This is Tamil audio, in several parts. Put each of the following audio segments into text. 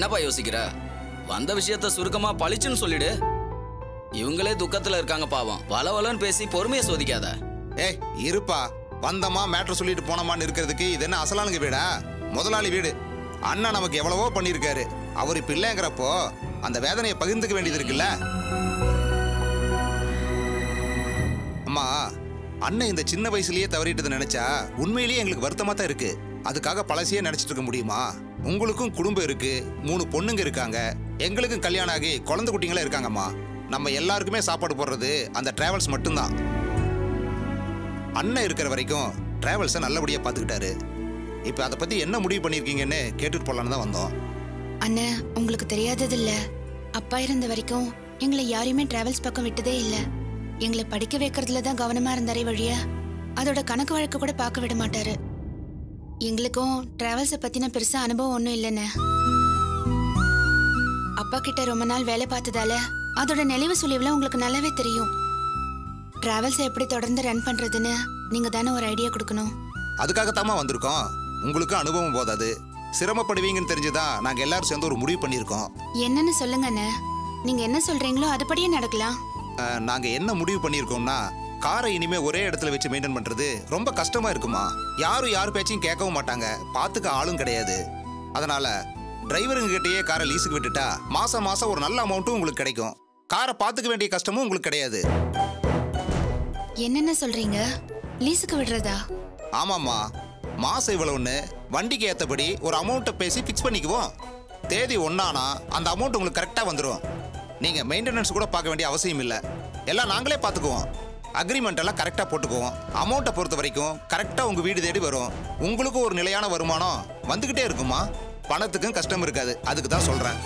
என்னப்பா யோசிக்கிற வந்த விஷயத்த சுருக்கமா பளிச்சுன்னு சொல்லிடு இவங்களே துக்கத்துல இருக்காங்க பாவம் வளவலன்னு பேசி பொறுமையை சோதிக்காத ஏய் இருப்பா வந்தமா மேட்ரு சொல்லிட்டு போனோமான்னு இருக்கிறதுக்கு இது என்ன அசலானுங்க வீடா முதலாளி வீடு அண்ணா நமக்கு எவ்வளவோ பண்ணியிருக்காரு அவர் இப்ப இல்லைங்கிறப்போ அந்த வேதனையை பகிர்ந்துக்க வேண்டியது இருக்குல்ல அம்மா அண்ணன் இந்த சின்ன வயசுலயே தவறிட்டதை நினைச்சா உண்மையிலேயே எங்களுக்கு வருத்தமா தான் இருக்கு அதுக்காக பழசையே நினைச்சிட்டு இருக்க முடியுமா உங்களுக்கும் குடும்பம் இருக்கு மூணு பொண்ணுங்க இருக்காங்க எங்களுக்கும் கல்யாணம் ஆகி குழந்தை குட்டிங்களே இருக்காங்கம்மா நம்ம எல்லாருக்குமே சாப்பாடு போடுறது அந்த டிராவல்ஸ் மட்டும்தான் அண்ணன் இருக்கிற வரைக்கும் டிராவல்ஸை நல்லபடியா பார்த்துக்கிட்டாரு இப்போ அதை பத்தி என்ன முடிவு பண்ணியிருக்கீங்கன்னு கேட்டுட்டு போலான்னு தான் வந்தோம் அண்ணா உங்களுக்கு தெரியாதது இல்ல அப்பா இருந்த வரைக்கும் எங்களை யாரையுமே டிராவல்ஸ் பக்கம் விட்டதே இல்ல எங்களை படிக்க வைக்கிறதுல தான் கவனமா இருந்தாரே வழிய அதோட கணக்கு வழக்கு கூட பார்க்க விட மாட்டாரு எங்களுக்கும் டிராவல்ஸை பத்தின பெருசா அனுபவம் ஒன்றும் இல்லைண்ணே அப்பா கிட்ட ரொம்ப நாள் வேலை பார்த்ததால அதோட நெளிவு சுழிவுல உங்களுக்கு நல்லாவே தெரியும் டிராவல்ஸை எப்படி தொடர்ந்து ரன் பண்றதுன்னு நீங்க தானே ஒரு ஐடியா கொடுக்கணும் அதுக்காகத்தாம்மா வந்திருக்கோம் உங்களுக்கு அனுபவம் போதாது சிரமப்படுவீங்கன்னு தெரிஞ்சுதான் நாங்க எல்லாரும் சேர்ந்து ஒரு முடிவு பண்ணியிருக்கோம் என்னன்னு சொல்லுங்க அண்ணே நீங்க என்ன சொல்றீங்களோ அதுபடியே நடக்கலாம் அஹ், நாங்க என்ன முடிவு பண்ணியிருக்கோம்னா காரை இனிமே ஒரே இடத்துல வச்சு மெயின்டைன் பண்றது ரொம்ப கஷ்டமா இருக்குமா யாரும் யார் பேச்சையும் கேட்கவும் மாட்டாங்க பார்த்துக்க ஆளும் கிடையாது அதனால டிரைவருங்க கிட்டயே காரை லீஸுக்கு விட்டுட்டா மாசம் மாசம் ஒரு நல்ல அமௌண்ட்டும் உங்களுக்கு கிடைக்கும் காரை பார்த்துக்க வேண்டிய கஷ்டமும் உங்களுக்கு கிடையாது என்னென்ன சொல்றீங்க லீஸுக்கு விடுறதா ஆமாம்மா மாசம் இவ்வளவுன்னு வண்டிக்கு ஏற்றபடி ஒரு அமௌண்ட்டை பேசி ஃபிக்ஸ் பண்ணிக்குவோம் தேதி ஒன்னானா அந்த அமௌண்ட் உங்களுக்கு கரெக்டாக வந்துடும் நீங்கள் மெயின்டெனன்ஸ் கூட பார்க்க வேண்டிய அவசியம் இல்லை எல்லாம் நாங்களே பார்த்துக்குவோம் அக்ரிமெண்ட் எல்லாம் கரெக்டாக போட்டுக்குவோம் அமௌண்ட்டை பொறுத்த வரைக்கும் கரெக்டாக உங்கள் வீடு தேடி வரும் உங்களுக்கும் ஒரு நிலையான வருமானம் வந்துக்கிட்டே இருக்குமா பணத்துக்கும் கஷ்டம் இருக்காது அதுக்கு தான் சொல்கிறேன்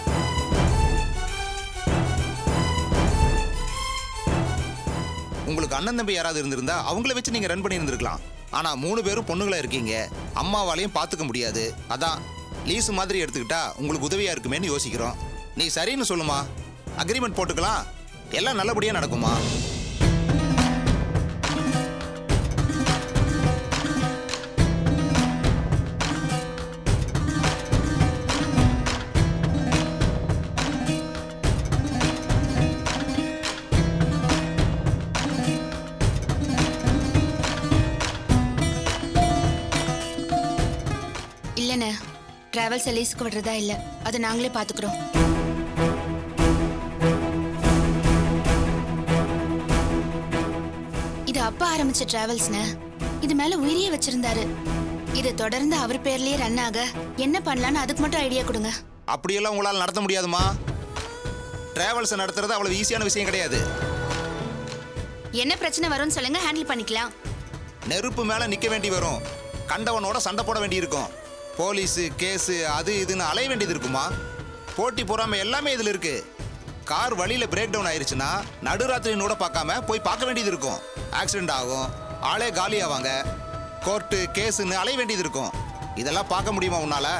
உங்களுக்கு அண்ணன் தம்பி யாராவது இருந்திருந்தா அவங்கள வச்சு நீங்க ரன் பண்ணி இருந்திருக்கலாம் ஆனா மூணு பேரும் பொண்ணுங்களா இருக்கீங்க அம்மாவாலையும் பார்த்துக்க முடியாது அதான் லீஸ் மாதிரி எடுத்துக்கிட்டா உங்களுக்கு உதவியா இருக்குமேன்னு யோசிக்கிறோம் நீ சரின்னு சொல்லுமா அக்ரிமெண்ட் போட்டுக்கலாம் எல்லாம் நல்லபடியா நடக்குமா இல்லைண்ணே டிராவல்ஸ் லீஸுக்கு விடுறதா இல்ல அதை நாங்களே பாத்துக்கிறோம் இது அப்பா ஆரம்பிச்ச டிராவல்ஸ்னு இது மேல உயிரியே வச்சிருந்தாரு இது தொடர்ந்து அவர் பேர்லயே ரன் ஆக என்ன பண்ணலாம்னு அதுக்கு மட்டும் ஐடியா கொடுங்க அப்படியெல்லாம் உங்களால் நடத்த முடியாதுமா டிராவல்ஸை நடத்துறது அவ்வளவு ஈஸியான விஷயம் கிடையாது என்ன பிரச்சனை வரும்னு சொல்லுங்க ஹேண்டில் பண்ணிக்கலாம் நெருப்பு மேல நிக்க வேண்டி வரும் கண்டவனோட சண்டை போட வேண்டி இருக்கும் போலீஸு கேஸு அது இதுன்னு அலைய வேண்டியது இருக்குமா போட்டி பொறாம எல்லாமே இதுல இருக்கு கார் வழியில பிரேக் டவுன் ஆயிருச்சுன்னா நடுராத்திரினோட பார்க்காம போய் பார்க்க வேண்டியது இருக்கும் ஆக்சிடென்ட் ஆகும் ஆளே காலி ஆவாங்க கோர்ட்டு கேஸுன்னு அலைய வேண்டியது இருக்கும் இதெல்லாம் பார்க்க முடியுமா உன்னால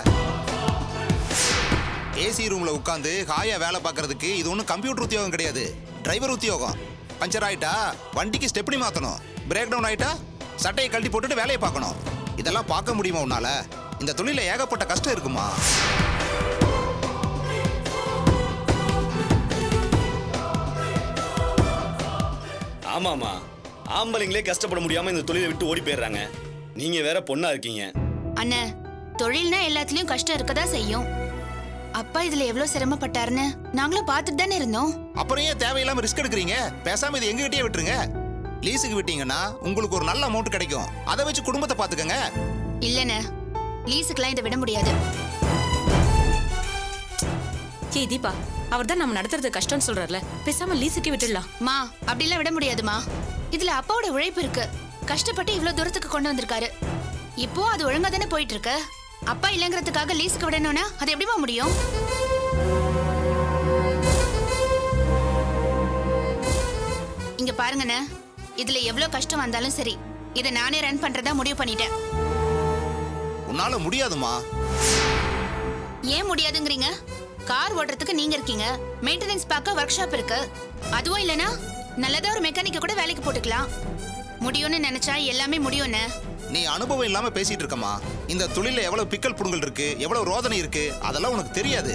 ஏசி ரூம்ல உட்காந்து ஹாயா வேலை பார்க்கறதுக்கு இது ஒன்றும் கம்ப்யூட்டர் உத்தியோகம் கிடையாது டிரைவர் உத்தியோகம் பஞ்சர் ஆயிட்டா வண்டிக்கு ஸ்டெப்னி மாத்தணும் பிரேக் டவுன் ஆயிட்டா சட்டையை கழட்டி போட்டுட்டு வேலையை பார்க்கணும் இதெல்லாம் பார்க்க முடியுமா உன்னால இந்த தொழில ஏகப்பட்ட கஷ்டம் இருக்குமா ஆமாமா ஆம்பளைங்களே கஷ்டப்பட முடியாம இந்த தொழிலை விட்டு ஓடி போயிடுறாங்க நீங்க வேற பொண்ணா இருக்கீங்க அண்ணே தொழில்னா எல்லாத்துலயும் கஷ்டம் இருக்கதா செய்யும் அப்பா இதுல எவ்வளவு சிரமப்பட்டாருன்னு நாங்களும் பார்த்துட்டு தானே இருந்தோம் அப்புறம் ஏன் தேவையில்லாம ரிஸ்க் எடுக்கிறீங்க பேசாம இது எங்ககிட்டயே விட்டுருங்க லீஸுக்கு விட்டீங்கன்னா உங்களுக்கு ஒரு நல்ல அமௌண்ட் கிடைக்கும் அதை வச்சு குடும்பத்தை பார்த்துக்கங்க இல்லண்ணே லீஸுக்கெல்லாம் இதை விட முடியாது ஏய் தீபா அவர் தான் நம்ம நடத்துறது கஷ்டம்னு சொல்றாருல பேசாம லீஸுக்கு விட்டுடலாம் மா அப்படிலாம் விட முடியாதுமா இதுல அப்பாவோட உழைப்பு இருக்கு கஷ்டப்பட்டு இவ்ளோ தூரத்துக்கு கொண்டு வந்திருக்காரு இப்போ அது ஒழுங்கா தானே போயிட்டு இருக்கு அப்பா இல்லைங்கிறதுக்காக லீஸுக்கு விடணும்னா அது எப்படிமா முடியும் இங்க பாருங்கண்ணே இதுல எவ்வளவு கஷ்டம் வந்தாலும் சரி இதை நானே ரன் பண்றதா முடிவு பண்ணிட்டேன் உன்னால முடியாதுமா ஏன் முடியாதுங்கிறீங்க கார் ஓட்டுறதுக்கு நீங்க இருக்கீங்க மெயின்டெனன்ஸ் பார்க்க ஒர்க் ஷாப் இருக்கு அதுவும் இல்லனா நல்லதா ஒரு மெக்கானிக்க கூட வேலைக்கு போட்டுக்கலாம் முடியும்னு நினைச்சா எல்லாமே முடியும்னு நீ அனுபவம் இல்லாம பேசிட்டு இருக்கமா இந்த தொழில எவ்வளவு பிக்கல் புடுங்கல் இருக்கு எவ்வளவு ரோதனை இருக்கு அதெல்லாம் உனக்கு தெரியாது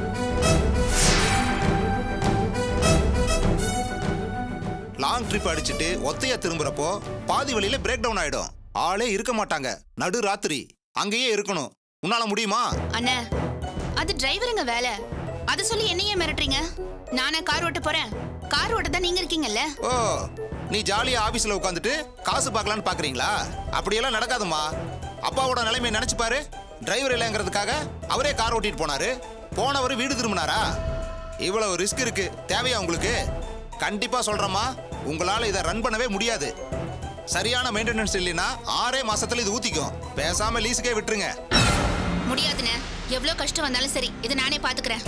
லாங் ட்ரிப் அடிச்சுட்டு ஒத்தையா திரும்புறப்போ பாதி வழியில பிரேக் டவுன் ஆயிடும் ஆளே இருக்க மாட்டாங்க நடு ராத்திரி அங்கேயே இருக்கணும் உன்னால முடியுமா அண்ணா அது டிரைவருங்க வேலை அதை சொல்லி என்னையே மிரட்டுறீங்க நானே கார் ஓட்ட போறேன் கார் ஓட்ட தான் நீங்க இருக்கீங்கல்ல ஓ நீ ஜாலியா ஆபீஸ்ல உட்காந்துட்டு காசு பார்க்கலான்னு பாக்குறீங்களா அப்படியெல்லாம் நடக்காதும்மா அப்பாவோட நிலைமையை நினைச்சு பாரு டிரைவர் இல்லைங்கிறதுக்காக அவரே கார் ஓட்டிட்டு போனாரு போனவர் வீடு திரும்பினாரா இவ்வளவு ரிஸ்க் இருக்கு தேவையா உங்களுக்கு கண்டிப்பா சொல்றேம்மா உங்களால இதை ரன் பண்ணவே முடியாது சரியான மெயின்டெனன்ஸ் இல்லைன்னா ஆறே மாசத்துல இது ஊத்திக்கும் பேசாம லீஸுக்கே விட்டுருங்க முடியாதுண்ணே எவ்வளவு கஷ்டம் வந்தாலும் சரி இதை நானே பாத்துக்கிறேன்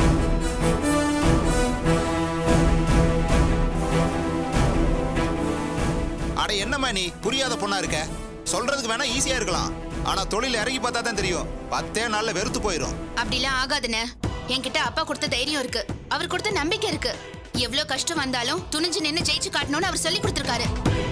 அட என்னம்மா நீ புரியாத பொண்ணா இருக்க சொல்றதுக்கு வேணா ஈஸியா இருக்கலாம் ஆனா தொழில் இறங்கி பார்த்தா தான் தெரியும் பத்தே நாள்ல வெறுத்து போயிடும் அப்படிலாம் ஆகாதுண்ணே என்கிட்ட அப்பா கொடுத்த தைரியம் இருக்கு அவர் கொடுத்த நம்பிக்கை இருக்கு எவ்வளவு கஷ்டம் வந்தாலும் துணிஞ்சு நின்னு ஜெயிச்சு காட்டணும்னு அவர் சொல்லி கொடுத்திருக்காரு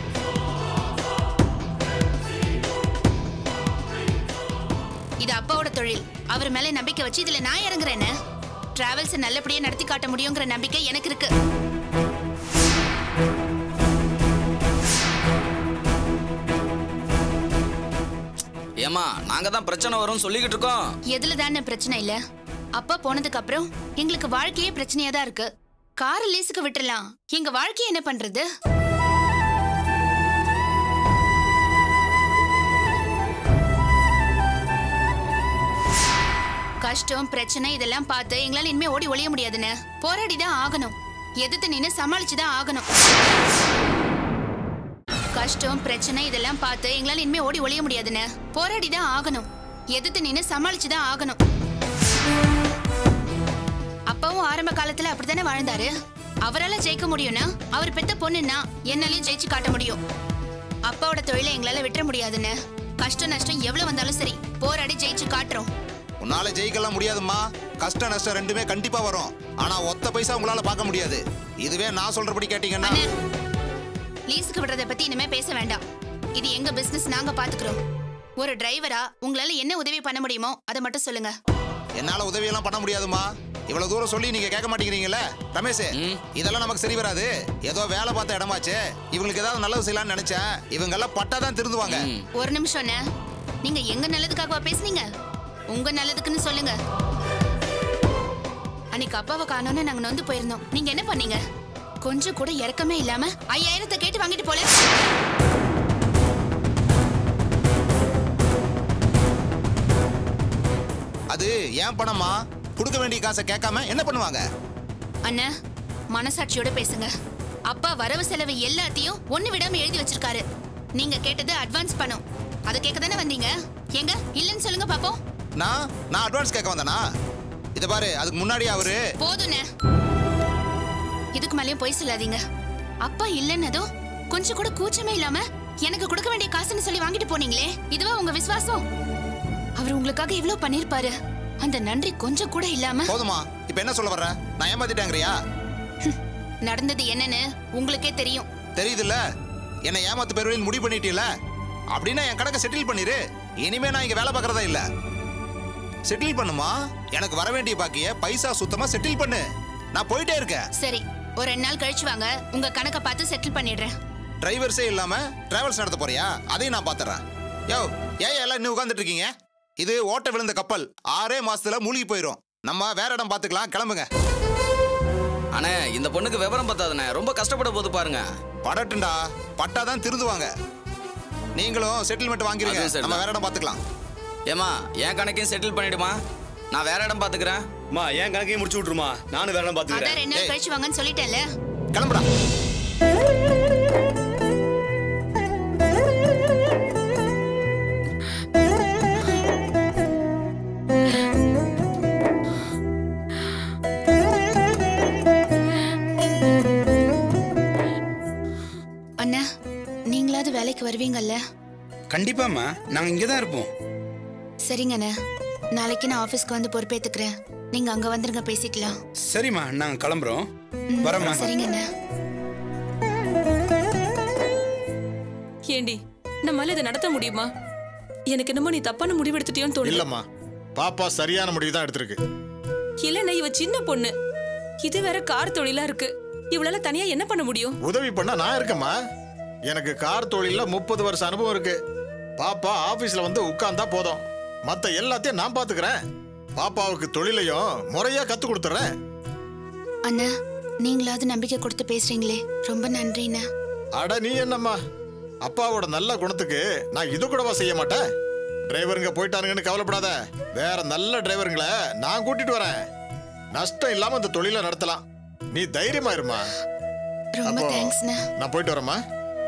இது அப்பாவோட தொழில் அவர் மேல நம்பிக்கை வச்சு இதுல நான் இறங்குறேன்னு டிராவல்ஸ் நல்லபடியா நடத்தி காட்ட முடியுங்கிற நம்பிக்கை எனக்கு இருக்கு ஏமா நாங்க தான் பிரச்சனை வரும்னு சொல்லிக்கிட்டு இருக்கோம் எதுல தானே பிரச்சனை இல்ல அப்பா போனதுக்கு அப்புறம் எங்களுக்கு வாழ்க்கையே பிரச்சனையா தான் இருக்கு கார் லீஸுக்கு விட்டுறலாம் எங்க வாழ்க்கையை என்ன பண்றது கஷ்டம் பிரச்சனை இதெல்லாம் பார்த்து எங்களால இனிமே ஓடி ஒளிய முடியாதுன்னு போராடி தான் ஆகணும் எதிர்த்து நின்னு சமாளிச்சு தான் ஆகணும் கஷ்டம் பிரச்சனை இதெல்லாம் பார்த்து எங்களால இனிமே ஓடி ஒளிய முடியாதுன்னு போராடி தான் ஆகணும் எதிர்த்து நின்னு சமாளிச்சு தான் ஆகணும் அப்பாவும் ஆரம்ப காலத்துல அப்படித்தானே வாழ்ந்தாரு அவரால ஜெயிக்க முடியும்னா அவர் பெத்த பொண்ணுன்னா என்னாலையும் ஜெயிச்சு காட்ட முடியும் அப்பாவோட தொழிலை எங்களால விட்டுற முடியாதுன்னு கஷ்டம் நஷ்டம் எவ்வளவு வந்தாலும் சரி போராடி ஜெயிச்சு காட்டுறோம் உன்னால ஜெயிக்கலாம் முடியாதும்மா கஷ்ட நஷ்டம் ரெண்டுமே கண்டிப்பா வரும் ஆனா ஒத்த பைசா உங்களால பார்க்க முடியாது இதுவே நான் சொல்றபடி கேட்டீங்கன்னா அண்ணே லீஸுக்கு விடுறத பத்தி இனிமே பேச வேண்டாம் இது எங்க பிசினஸ் நாங்க பாத்துக்கிறோம் ஒரு டிரைவரா உங்களால என்ன உதவி பண்ண முடியுமோ அதை மட்டும் சொல்லுங்க என்னால உதவியெல்லாம் பண்ண முடியாதும்மா இவ்வளவு தூரம் சொல்லி நீங்க கேட்க மாட்டேங்கிறீங்கல்ல ரமேஷ் இதெல்லாம் நமக்கு சரி வராது ஏதோ வேலை பார்த்த இடமாச்சு இவங்களுக்கு ஏதாவது நல்லது செய்யலாம்னு நினைச்சேன் இவங்க எல்லாம் பட்டாதான் திருந்துவாங்க ஒரு நிமிஷம் அண்ணே நீங்க எங்க நல்லதுக்காகவா பேசுனீங்க உங்க நல்லதுக்குன்னு சொல்லுங்க அன்னைக்கு அப்பாவை காணோன்னு நாங்க நொந்து போயிருந்தோம் நீங்க என்ன பண்ணீங்க கொஞ்சம் கூட இறக்கமே இல்லாம ஐயாயிரத்தை கேட்டு வாங்கிட்டு போல அது ஏன் பணமா கொடுக்க வேண்டிய காசை கேட்காம என்ன பண்ணுவாங்க அண்ணா மனசாட்சியோட பேசுங்க அப்பா வரவு செலவு எல்லாத்தையும் ஒண்ணு விடாம எழுதி வச்சிருக்காரு நீங்க கேட்டது அட்வான்ஸ் பணம் அதை கேட்க தானே வந்தீங்க எங்க இல்லைன்னு சொல்லுங்க பாப்போம் நான் நான் அட்வான்ஸ் கேட்க வந்தேனா இத பாரு அதுக்கு முன்னாடி அவரு போதுண்ணே இதுக்கு மேலயும் பொய் சொல்லாதீங்க அப்பா இல்லைன்னதும் கொஞ்சம் கூட கூச்சமே இல்லாம எனக்கு கொடுக்க வேண்டிய காசுன்னு சொல்லி வாங்கிட்டு போனீங்களே இதுவா உங்க விசுவாசம் அவர் உங்களுக்காக இவ்ளோ பண்ணிருப்பாரு அந்த நன்றி கொஞ்சம் கூட இல்லாம போதுமா இப்ப என்ன சொல்ல வர்ற நான் ஏமாத்திட்டேங்கிறியா நடந்தது என்னன்னு உங்களுக்கே தெரியும் தெரியுதுல்ல என்னை ஏமாத்து பெருவழியில் முடிவு பண்ணிட்டீல அப்படின்னா என் கணக்கை செட்டில் பண்ணிரு இனிமே நான் இங்க வேலை பார்க்கறதா இல்ல செட்டில் பண்ணுமா எனக்கு வர வேண்டிய பாக்கிய பைசா சுத்தமா செட்டில் பண்ணு நான் போயிட்டே இருக்கேன் சரி ஒரு ரெண்டு நாள் கழிச்சு வாங்க உங்க கணக்கை பார்த்து செட்டில் பண்ணிடுறேன் டிரைவர்ஸே இல்லாம டிராவல்ஸ் நடத்த போறியா அதையும் நான் பாத்துறேன் யோ ஏன் எல்லாம் இன்னும் உட்காந்துட்டு இருக்கீங்க இது ஓட்ட விழுந்த கப்பல் ஆறே மாசத்துல மூழ்கி போயிரும் நம்ம வேற இடம் பாத்துக்கலாம் கிளம்புங்க அண்ணே இந்த பொண்ணுக்கு விவரம் பத்தாதுண்ணே ரொம்ப கஷ்டப்பட போது பாருங்க படட்டுண்டா பட்டாதான் திருந்துவாங்க நீங்களும் செட்டில்மெண்ட் வாங்கிருங்க அதுவும் சரிதான். நம்ம வேற இடம் பாத்துக்கலாம் ஏமா என் கணக்கையும் செட்டில் பண்ணிடுமா நான் வேற இடம் பாத்துக்கிறேன் அம்மா என் கணக்கையும் முடிச்சு விட்ருமா நானும் வேற இடம் அதான் பாத்துக்கிறேன் ரெண்டு நாள் ஏய். கழிச்சு வாங்கன்னு சொல்லிட்டேன்ல கிளம்புடா அண்ணா நீங்களாவது வேலைக்கு வருவீங்கல்ல கண்டிப்பாம்மா நாங்க இங்கே தான் இருப்போம் சரிங்க அண்ணா நாளைக்கு நான் ஆபீஸ்க்கு வந்து பொறுப்பேத்துக்கிறேன் நீங்க அங்க வந்துருங்க பேசிக்கலாம் சரிம்மா நாங்க கிளம்புறோம் ம், வரேம்மா சரிங்க அண்ணா ஏண்டி நம்மளால இதை நடத்த முடியுமா எனக்கு என்னமோ நீ தப்பான முடிவு எடுத்துட்டியோன்னு தோணுது இல்லம்மா பாப்பா சரியான முடிவு தான் எடுத்திருக்கு இல்லைன்னா இவ சின்ன பொண்ணு இது வேற கார் தொழிலா இருக்கு இவளால தனியா என்ன பண்ண முடியும் உதவி பண்ண நான் இருக்கேம்மா எனக்கு கார் தொழில முப்பது வருஷம் அனுபவம் இருக்கு பாப்பா ஆபீஸ்ல வந்து உட்கார்ந்தா போதும் மத்த எல்லாத்தையும் நான் பாத்துக்கிறேன் பாப்பாவுக்கு தொழிலையும் முறையா கத்து கொடுத்துறேன் அண்ணா நீங்களாவது நம்பிக்கை கொடுத்து பேசுறீங்களே ரொம்ப நன்றிண்ணா அட நீ என்னம்மா அப்பாவோட நல்ல குணத்துக்கு நான் இது கூடவா செய்ய மாட்டேன் டிரைவருங்க போயிட்டானுங்கன்னு கவலைப்படாத வேற நல்ல டிரைவருங்களை நான் கூட்டிட்டு வரேன் நஷ்டம் இல்லாம இந்த தொழிலை நடத்தலாம் நீ தைரியமா இருமா ரொம்ப அப்போ தேங்க்ஸ்ண்ணா நான் போயிட்டு வரேம்மா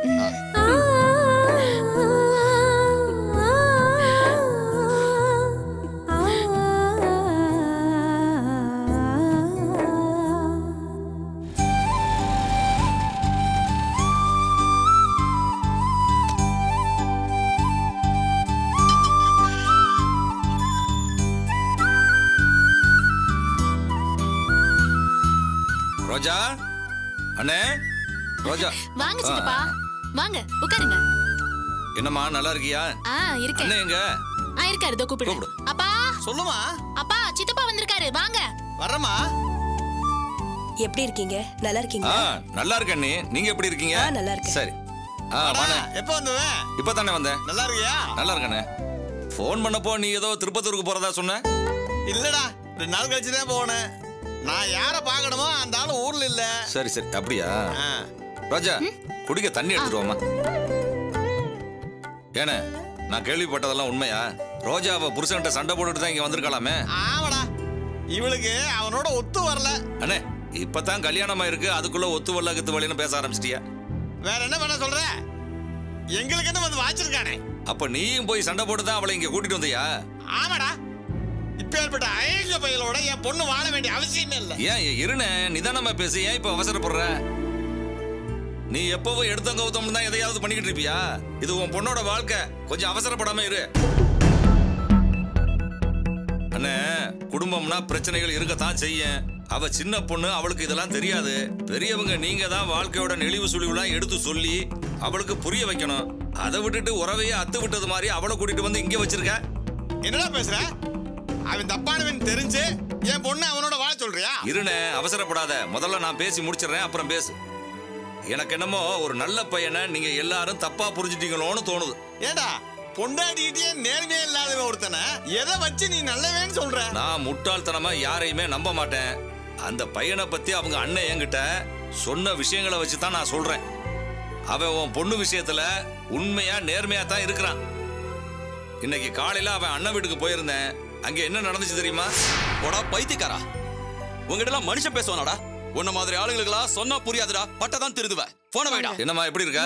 ரோஜா அண்ணே ரோஜா வாங்க சித்தப்பா வாங்க உட்காருங்க என்னம்மா நல்லா இருக்கியா ஆ இருக்கேன் அண்ணே எங்க ஆ இருக்காரு இதோ கூப்பிடு கூப்பிடு. அப்பா சொல்லுமா அப்பா சித்தப்பா வந்திருக்காரு வாங்க வர்றமா எப்படி இருக்கீங்க நல்லா ஆ இருக்கீங்களா நல்லா இருக்கேன் நீ நீங்க எப்படி இருக்கீங்க ஆ, நல்லா இருக்கேன். சரி ஆ வாண்ணே எப்ப வந்தவன் இப்போ தானே வந்தேன் நல்லா இருக்கியா நல்லா இருக்கண்ணே ஃபோன் பண்ணப்போ நீ ஏதோ திருப்பத்தூருக்கு போறதா சொன்ன இல்லடா ரெண்டு நாள் கழிச்சு தான் போனேன் நான் யார பார்க்கணுமோ அந்த ஆளு ஊர்ல இல்ல சரி சரி அப்படியா ஆ. ரோஜா குடிக்க தண்ணி எடுத்துட்டு வாமா ஏண்ணே நான் கேள்விப்பட்டதெல்லாம் உண்மையா ரோஜா அவ புருஷன்கிட்ட சண்டை போட்டுட்டு தான் இங்க வந்திருக்கலாமே ஆமாடா இவளுக்கு அவனோட ஒத்து வரல அண்ணே இப்பதான் கல்யாணமா இருக்கு அதுக்குள்ள ஒத்து வல்ல கித்து வழின்னு பேச ஆரம்பிச்சிட்டியா வேற என்ன பண்ண சொல்ற எங்களுக்கு என்ன வந்து வாச்சிருக்கானே அப்ப நீயும் போய் சண்டை போட்டு தான் அவளை இங்க கூட்டிட்டு வந்தியா ஆமாடா இப்ப ஏற்பட்ட அழகிய பையலோட என் பொண்ணு வாழ வேண்டிய அவசியமே இல்ல ஏன் இருனே நிதானமா பேசு ஏன் இப்ப அவசரப்படுற நீ எப்பவும் எடுத்தவங்க கௌதம் தான் எதையாவது பண்ணிக்கிட்டு இருப்பியா இது உன் பொண்ணோட வாழ்க்கை கொஞ்சம் அவசரப்படாம இரு அண்ணே குடும்பம்னா பிரச்சனைகள் இருக்கத்தான் செய்யும் அவ சின்ன பொண்ணு அவளுக்கு இதெல்லாம் தெரியாது பெரியவங்க நீங்க தான் வாழ்க்கையோட நெளிவு சுழிவுலாம் எடுத்து சொல்லி அவளுக்கு புரிய வைக்கணும் அதை விட்டுட்டு உறவையே அத்து விட்டது மாதிரி அவளை கூட்டிட்டு வந்து இங்க வச்சிருக்க என்னடா பேசுற அவன் தப்பானவன் தெரிஞ்சு என் பொண்ணு அவனோட வாழ சொல்றியா இருனே அவசரப்படாத முதல்ல நான் பேசி முடிச்சிடுறேன் அப்புறம் பேசு எனக்கு என்னமோ ஒரு நல்ல பையனை நீங்க எல்லாரும் தப்பா புரிஞ்சுட்டீங்களோன்னு தோணுது ஏடா பொண்டாட்டிக்கிட்டே நேர்மையே இல்லாத ஒருத்தனை எதை வச்சு நீ நல்லவேன்னு சொல்ற நான் முட்டாள்தனமா யாரையுமே நம்ப மாட்டேன் அந்த பையனை பத்தி அவங்க அண்ணன் என்கிட்ட சொன்ன விஷயங்களை வச்சு தான் நான் சொல்றேன் அவன் உன் பொண்ணு விஷயத்துல உண்மையா நேர்மையா தான் இருக்கிறான் இன்னைக்கு காலையில அவன் அண்ணன் வீட்டுக்கு போயிருந்தேன் அங்க என்ன நடந்துச்சு தெரியுமா போடா பைத்தியக்காரா உங்ககிட்ட எல்லாம் மனுஷன் பேசுவானாடா உன்ன மாதிரி ஆளுங்களுக்கெல்லாம் சொன்னா புரியாதுடா பட்டதான் திருதுவ போன வைடா என்னம்மா எப்படி இருக்க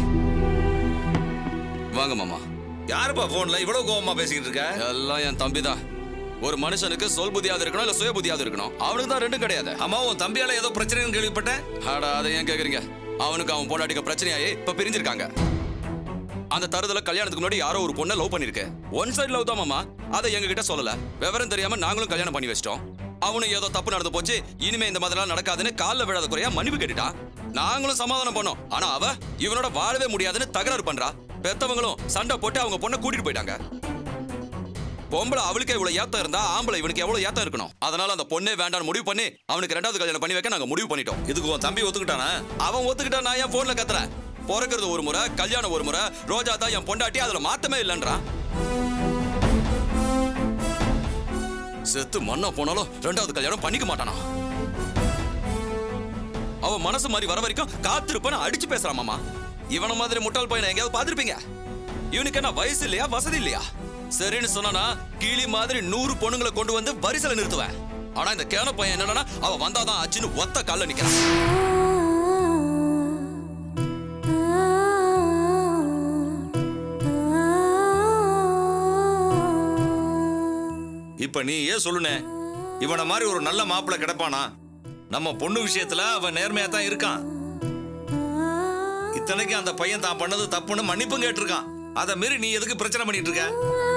வாங்க மாமா யாருப்பா போன்ல இவ்வளவு கோவமா பேசிக்கிட்டு இருக்க எல்லாம் என் தம்பி தான் ஒரு மனுஷனுக்கு சொல் புத்தியாவது இருக்கணும் இல்ல சுய புத்தியாவது இருக்கணும் அவனுக்கு தான் ரெண்டும் கிடையாது அம்மா உன் தம்பியால ஏதோ பிரச்சனைன்னு கேள்விப்பட்டேன் அடா அதை ஏன் கேக்குறீங்க அவனுக்கு அவன் பொண்டாட்டிக்கு பிரச்சனையாயி இப்ப பிரிஞ்சிருக்காங்க அந்த தருதல கல்யாணத்துக்கு முன்னாடி யாரோ ஒரு பொண்ணை லவ் பண்ணிருக்கு ஒன் சைடு லவ் தான் மாமா அதை எங்க கிட்ட சொல்லல விவரம் தெரியாம நாங்களும் கல்யாணம் பண்ணி வச்சிட்டோம் அவனும் ஏதோ தப்பு நடந்து போச்சு இனிமே இந்த மாதிரிலாம் நடக்காதுன்னு கால்ல விழாத குறையா மன்னிப்பு கேட்டுட்டான் நாங்களும் சமாதானம் பண்ணோம் ஆனா அவ இவனோட வாழவே முடியாதுன்னு தகராறு பண்றா பெத்தவங்களும் சண்டை போட்டு அவங்க பொண்ணை கூட்டிட்டு போயிட்டாங்க பொம்பளை அவளுக்கு இவ்வளவு ஏத்தம் இருந்தா ஆம்பளை இவனுக்கு எவ்வளவு ஏத்தம் இருக்கணும் அதனால அந்த பொண்ணே வேண்டாம்னு முடிவு பண்ணி அவனுக்கு ரெண்டாவது கல்யாணம் பண்ணி வைக்க நாங்க முடிவு பண்ணிட்டோம் இதுக்கு உன் தம்பி ஒத்துக்கிட்டானா அவன் ஒத்துக்கிட்டா நான் என் போன்ல கத்துறேன் பிறக்கிறது ஒரு முறை கல்யாணம் ஒரு முறை ரோஜா தான் என் பொண்டாட்டி அதுல மாத்தமே இல்லைன்றான் செத்து மண்ணா போனாலும் ரெண்டாவது கல்யாணம் பண்ணிக்க மாட்டானா அவன் மனசு மாதிரி வர வரைக்கும் காத்திருப்பேன் அடிச்சு பேசுறான் மாமா இவன மாதிரி முட்டாள் பையனை எங்கேயாவது பார்த்திருப்பீங்க இவனுக்கு என்ன வயசு இல்லையா வசதி இல்லையா சரின்னு சொன்னானா கிளி மாதிரி நூறு பொண்ணுங்களை கொண்டு வந்து வரிசையில நிறுத்துவேன் ஆனா இந்த கேன பையன் என்னன்னா அவன் வந்தாதான் ஆச்சுன்னு ஒத்த கால்ல நிக்கிறான் இப்ப நீ ஏன் சொல்லுனே இவனை மாதிரி ஒரு நல்ல மாப்பிள்ளை கிடைப்பானா நம்ம பொண்ணு விஷயத்துல அவன் நேர்மையா தான் இருக்கான் இத்தனைக்கு அந்த பையன் தான் பண்ணது தப்புன்னு மன்னிப்பும் கேட்டிருக்கான் அதை மீறி நீ எதுக்கு பிரச்சனை பண்ணிட்டு இருக்க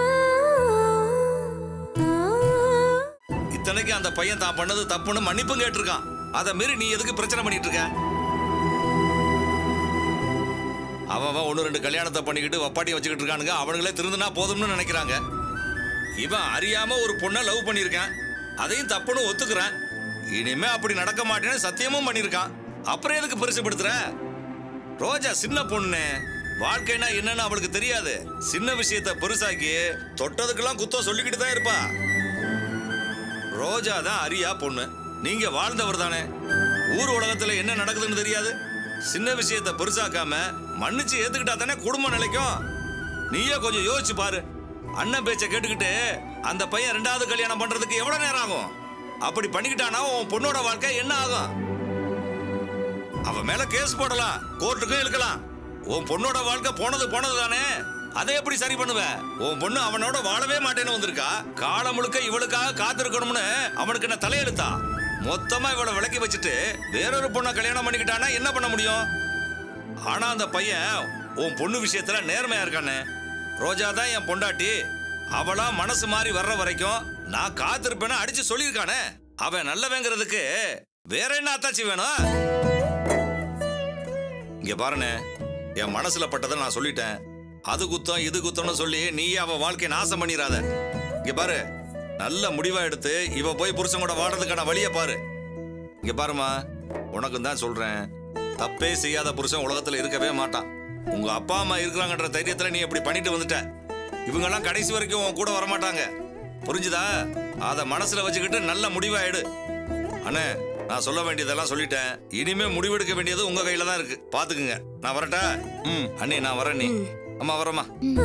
இத்தனைக்கு அந்த பையன் தான் பண்ணது தப்புன்னு மன்னிப்பும் கேட்டிருக்கான் அதை மீறி நீ எதுக்கு பிரச்சனை பண்ணிட்டு இருக்க அவன் அவன் ஒன்று ரெண்டு கல்யாணத்தை பண்ணிக்கிட்டு வப்பாட்டி வச்சுக்கிட்டு இருக்கானுங்க அவனுங்களே திருந்தினா போதும்னு நினைக்கிறாங்க இவன் அறியாம ஒரு பொண்ணை லவ் பண்ணியிருக்கான் அதையும் தப்புன்னு ஒத்துக்கிறான் இனிமே அப்படி நடக்க மாட்டேன்னு சத்தியமும் பண்ணியிருக்கான் அப்புறம் எதுக்கு பெருசுப்படுத்துற ரோஜா சின்ன பொண்ணு வாழ்க்கைனா என்னன்னு அவளுக்கு தெரியாது சின்ன விஷயத்த பெருசாக்கி தொட்டதுக்கெல்லாம் குத்தம் சொல்லிக்கிட்டு தான் இருப்பா ரோஜா தான் அரியா பொண்ணு நீங்க வாழ்ந்தவர் தானே ஊர் உலகத்துல என்ன நடக்குதுன்னு தெரியாது சின்ன விஷயத்த பெருசாக்காம மன்னிச்சு ஏத்துக்கிட்டா தானே குடும்பம் நிலைக்கும் நீயே கொஞ்சம் யோசிச்சு பாரு அண்ணன் பேச்ச கேட்டுக்கிட்டு அந்த பையன் ரெண்டாவது கல்யாணம் பண்றதுக்கு எவ்வளவு நேரம் ஆகும் அப்படி பண்ணிக்கிட்டானா உன் பொண்ணோட வாழ்க்கை என்ன ஆகும் அவன் மேல கேஸ் போடலாம் கோர்ட்டுக்கும் இழுக்கலாம் உன் பொண்ணோட வாழ்க்கை போனது போனது தானே அதை எப்படி சரி பண்ணுவ உன் பொண்ணு அவனோட வாழவே மாட்டேன்னு வந்திருக்கா காலம் முழுக்க இவளுக்காக காத்திருக்கணும்னு அவனுக்கு என்ன தலையெழுத்தா மொத்தமா இவளை விலக்கி வச்சுட்டு வேறொரு பொண்ணை கல்யாணம் பண்ணிக்கிட்டானா என்ன பண்ண முடியும் ஆனா அந்த பையன் உன் பொண்ணு விஷயத்துல நேர்மையா இருக்கானே ரோஜா தான் என் பொண்டாட்டி அவளா மனசு மாறி வர்ற வரைக்கும் நான் காத்திருப்பேன்னு அடிச்சு சொல்லியிருக்கானே அவன் நல்லவங்கிறதுக்கு வேற என்ன அத்தாச்சி வேணும் இங்க பாருண்ணே என் மனசுல பட்டதை நான் சொல்லிட்டேன் அது குத்தம் இது குத்தம்னு சொல்லி நீ அவ வாழ்க்கையை நாசம் பண்ணிடாத இங்க பாரு நல்ல முடிவா எடுத்து இவ போய் புருஷன் கூட வாடுறதுக்கான வழியை பாரு இங்க பாருமா உனக்கும் தான் சொல்றேன் தப்பே செய்யாத புருஷன் உலகத்துல இருக்கவே மாட்டான் உங்க அப்பா அம்மா இருக்கிறாங்கன்ற தைரியத்துல நீ இப்படி பண்ணிட்டு வந்துட்ட இவங்கெல்லாம் கடைசி வரைக்கும் உன் கூட வரமாட்டாங்க புரிஞ்சுதா அத மனசுல வச்சுக்கிட்டு நல்ல முடிவா எடு அண்ணே நான் சொல்ல வேண்டியதெல்லாம் சொல்லிட்டேன் இனிமே முடிவெடுக்க வேண்டியது உங்க கையில தான் இருக்கு பாத்துக்குங்க நான் வரட்டா ம் அண்ணி நான் வரேன் நீ அம்மா வரேம்மா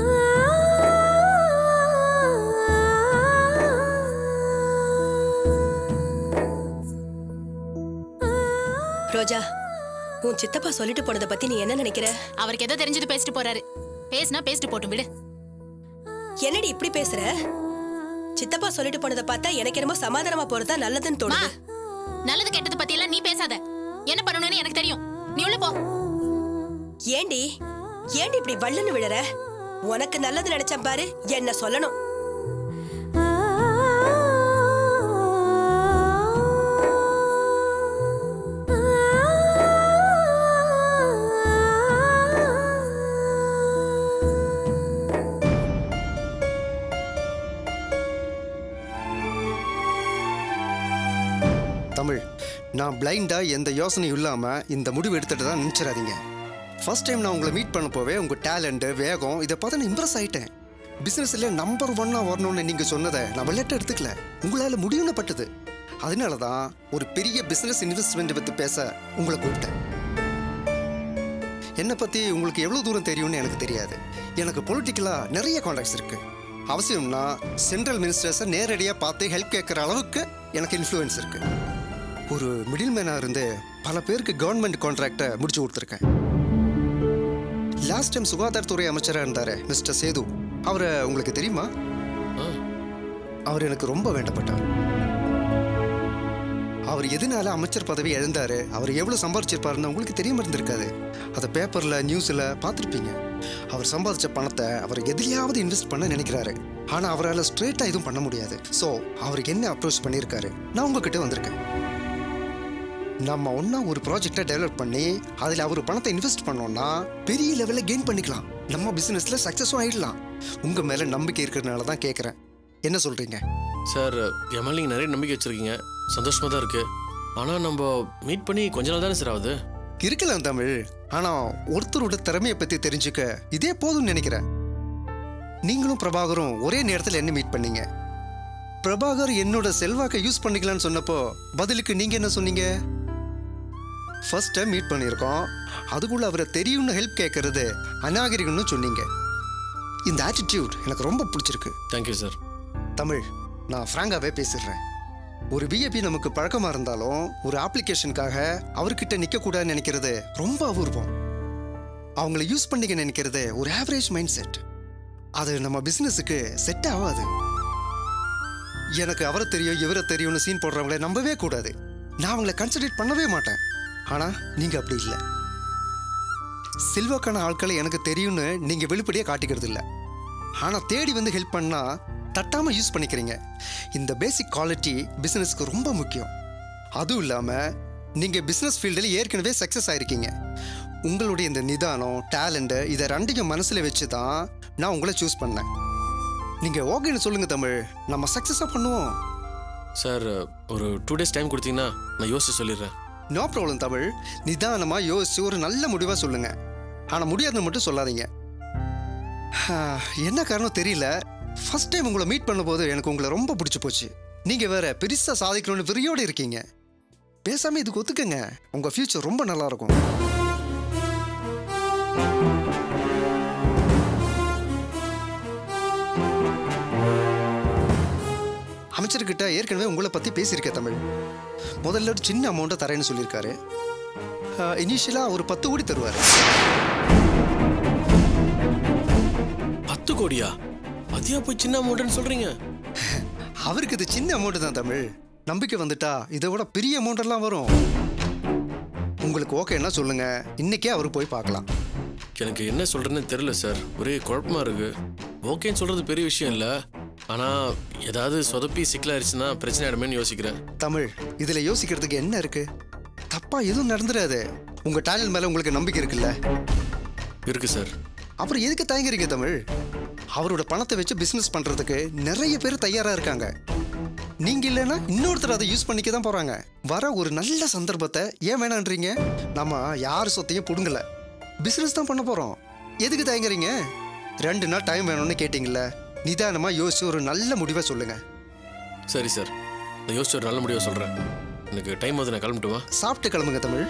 ரோஜா உன் சித்தப்பா சொல்லிட்டு போனதை பத்தி நீ என்ன நினைக்கிற அவருக்கு ஏதோ தெரிஞ்சது பேசிட்டு போறாரு பேசினா பேசிட்டு போட்டும் விடு என்னடி இப்படி பேசுற சித்தப்பா சொல்லிட்டு போனதை பார்த்தா எனக்கு என்னமோ சமாதானமா போறதா நல்லதுன்னு மா தோணுது நல்லது கெட்டது பத்தி எல்லாம் நீ பேசாத என்ன பண்ணணும்னு எனக்கு தெரியும் நீ உள்ள போ ஏண்டி ஏண்டி இப்படி வள்ளுன்னு விழற உனக்கு நல்லது நினைச்சேன் பாரு என்ன சொல்லணும் தமிழ் நான் பிளைண்டாக எந்த யோசனையும் இல்லாமல் இந்த முடிவு எடுத்துட்டு தான் நினச்சிடாதீங்க ஃபர்ஸ்ட் டைம் நான் உங்களை மீட் பண்ண போவே உங்கள் டேலண்ட்டு வேகம் இதை பார்த்து நான் இம்ப்ரெஸ் ஆகிட்டேன் பிஸ்னஸில் நம்பர் ஒன்னாக வரணும்னு நீங்கள் சொன்னதை நான் விளையாட்டு எடுத்துக்கல உங்களால் முடியும்னு பட்டது அதனால தான் ஒரு பெரிய பிஸ்னஸ் இன்வெஸ்ட்மெண்ட் பற்றி பேச உங்களை கூப்பிட்டேன் என்னை பற்றி உங்களுக்கு எவ்வளோ தூரம் தெரியும்னு எனக்கு தெரியாது எனக்கு பொலிட்டிக்கலாக நிறைய காண்டாக்ட்ஸ் இருக்குது அவசியம்னா சென்ட்ரல் மினிஸ்டர்ஸை நேரடியாக பார்த்து ஹெல்ப் கேட்குற அளவுக்கு எனக்கு இன்ஃப்ளூயன்ஸ் இருக்குது ஒரு மிடில் மேனாக இருந்து பல பேருக்கு கவர்மெண்ட் கான்ட்ராக்டை முடிச்சு கொடுத்துருக்கேன் லாஸ்ட் டைம் சுகாதாரத்துறை அமைச்சராக இருந்தார் மிஸ்டர் சேது அவரை உங்களுக்கு தெரியுமா அவர் எனக்கு ரொம்ப வேண்டப்பட்டார் அவர் எதனால அமைச்சர் பதவி இழந்தாரு அவர் எவ்வளவு சம்பாதிச்சிருப்பாருன்னு உங்களுக்கு தெரியாம இருந்திருக்காது அதை பேப்பர்ல நியூஸ்ல பார்த்துருப்பீங்க அவர் சம்பாதிச்ச பணத்தை அவர் எதுலையாவது இன்வெஸ்ட் பண்ண நினைக்கிறாரு ஆனா அவரால் ஸ்ட்ரெயிட்டா எதுவும் பண்ண முடியாது ஸோ அவருக்கு என்ன அப்ரோச் பண்ணியிருக்காரு நான் உங்ககிட்ட வந்திருக்கேன் நம்ம ஒன்றா ஒரு ப்ராஜெக்டை டெவலப் பண்ணி அதில் அவர் பணத்தை இன்வெஸ்ட் பண்ணோம்னா பெரிய லெவலில் கெயின் பண்ணிக்கலாம் நம்ம பிஸ்னஸில் சக்ஸஸும் ஆயிடலாம் உங்கள் மேலே நம்பிக்கை இருக்கிறதுனால தான் கேட்குறேன் என்ன சொல்கிறீங்க சார் என் மேலே நீங்கள் நிறைய நம்பிக்கை வச்சுருக்கீங்க சந்தோஷமாக தான் இருக்குது ஆனால் நம்ம மீட் பண்ணி கொஞ்ச நாள் தானே சார் ஆகுது இருக்கலாம் தமிழ் ஆனால் ஒருத்தரோட திறமையை பற்றி தெரிஞ்சுக்க இதே போதும்னு நினைக்கிறேன் நீங்களும் பிரபாகரும் ஒரே நேரத்தில் என்ன மீட் பண்ணீங்க பிரபாகர் என்னோட செல்வாக்கை யூஸ் பண்ணிக்கலாம்னு சொன்னப்போ பதிலுக்கு நீங்கள் என்ன சொன்னீங்க ஃபர்ஸ்ட் டைம் மீட் பண்ணியிருக்கோம் அதுக்குள்ள அவரை தெரியும்னு ஹெல்ப் கேட்கறது அநாகரிகம்னு சொன்னீங்க இந்த ஆட்டிடியூட் எனக்கு ரொம்ப பிடிச்சிருக்கு தேங்க்யூ சார் தமிழ் நான் ஃப்ராங்காகவே பேசிடுறேன் ஒரு விஐபி நமக்கு பழக்கமாக இருந்தாலும் ஒரு அப்ளிகேஷனுக்காக அவர்கிட்ட நிற்கக்கூடாதுன்னு நினைக்கிறது ரொம்ப அபூர்வம் அவங்கள யூஸ் பண்ணிக்க நினைக்கிறது ஒரு ஆவரேஜ் மைண்ட் செட் அது நம்ம பிஸ்னஸுக்கு செட் ஆகாது எனக்கு அவரை தெரியும் இவரை தெரியும்னு சீன் போடுறவங்கள நம்பவே கூடாது நான் அவங்கள கன்சிடர் பண்ணவே மாட்டேன் ஆனால் நீங்கள் அப்படி இல்லை சில்வாக்கான ஆட்களை எனக்கு தெரியும்னு நீங்கள் வெளிப்படையாக காட்டிக்கிறது இல்லை ஆனால் தேடி வந்து ஹெல்ப் பண்ணால் தட்டாமல் யூஸ் பண்ணிக்கிறீங்க இந்த பேசிக் குவாலிட்டி பிஸ்னஸ்க்கு ரொம்ப முக்கியம் அதுவும் இல்லாமல் நீங்கள் பிஸ்னஸ் ஃபீல்டில் ஏற்கனவே சக்ஸஸ் ஆயிருக்கீங்க உங்களுடைய இந்த நிதானம் டேலண்ட்டு இதை ரெண்டையும் மனசில் வச்சு தான் நான் உங்களை சூஸ் பண்ணேன் நீங்கள் ஓகேன்னு சொல்லுங்க தமிழ் நம்ம சக்ஸஸாக பண்ணுவோம் சார் ஒரு டூ டேஸ் டைம் கொடுத்தீங்கன்னா நான் யோசிச்சு சொல்லிடுறேன் நோ ப்ராப்ளம் தமிழ் நிதானமாக யோசிச்சு ஒரு நல்ல முடிவாக சொல்லுங்க ஆனால் முடியாதுன்னு மட்டும் சொல்லாதீங்க ஆ, என்ன காரணம் தெரியல ஃபர்ஸ்ட் டைம் உங்களை மீட் பண்ணும்போது எனக்கு உங்களை ரொம்ப பிடிச்சி போச்சு நீங்கள் வேற பெருசாக சாதிக்கணும்னு வெறியோடு இருக்கீங்க பேசாமல் இதுக்கு ஒத்துக்கங்க உங்கள் ஃப்யூச்சர் ரொம்ப நல்லா இருக்கும் அமைச்சர்கிட்ட ஏற்கனவே உங்களை பற்றி பேசியிருக்கேன் தமிழ் முதல்ல ஒரு சின்ன அமௌண்ட்டை தரேன்னு சொல்லியிருக்காரு இனிஷியலாக ஒரு பத்து கோடி தருவார் பத்து கோடியா அதியா போய் சின்ன அமௌண்ட்னு சொல்றீங்க அவருக்கு இது சின்ன அமௌண்ட் தான் தமிழ் நம்பிக்கை வந்துட்டா இதை விட பெரிய அமௌண்ட் எல்லாம் வரும் உங்களுக்கு ஓகேன்னா சொல்லுங்க இன்னைக்கே அவர் போய் பார்க்கலாம் எனக்கு என்ன சொல்றேன்னு தெரியல சார் ஒரே குழப்பமா இருக்கு ஓகேன்னு சொல்றது பெரிய விஷயம் இல்ல ஆனா ஏதாவது சொதப்பி சிக்கலாயிருச்சுன்னா பிரச்சனை ஆயிடுமேன்னு யோசிக்கிறேன் தமிழ் இதுல யோசிக்கிறதுக்கு என்ன இருக்கு தப்பா எதுவும் நடந்துடாது உங்க டேலண்ட் மேல உங்களுக்கு நம்பிக்கை இருக்குல்ல இருக்கு சார் அப்புறம் எதுக்கு தயங்குறீங்க தமிழ் அவரோட பணத்தை வச்சு பிசினஸ் பண்றதுக்கு நிறைய பேர் தயாரா இருக்காங்க நீங்க இல்லைன்னா இன்னொருத்தர் அதை யூஸ் பண்ணிக்க தான் போறாங்க வர ஒரு நல்ல சந்தர்ப்பத்தை ஏன் வேணான்றீங்க நம்ம யார் சொத்தையும் புடுங்கல பிசினஸ் தான் பண்ண போறோம் எதுக்கு தயங்குறீங்க ரெண்டு நாள் டைம் வேணும்னு கேட்டீங்கல்ல நிதானமா யோசிச்சு ஒரு நல்ல முடிவை சொல்லுங்க சரி சார் நான் யோசிச்சு ஒரு நல்ல முடிவை சொல்றேன் எனக்கு டைம் வந்து நான் கிளம்பட்டுமா சாப்பிட்டு கிளம்புங்க தமிழ்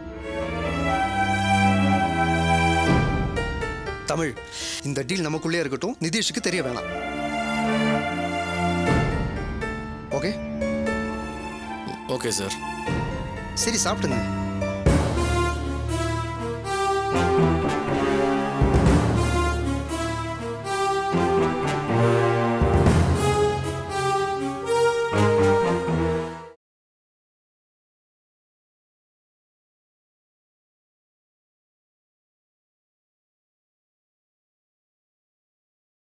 தமிழ் இந்த டீல் நமக்குள்ளே இருக்கட்டும் நிதிஷுக்கு தெரிய வேணாம் ஓகே ஓகே சார் சரி சாப்பிடுங்க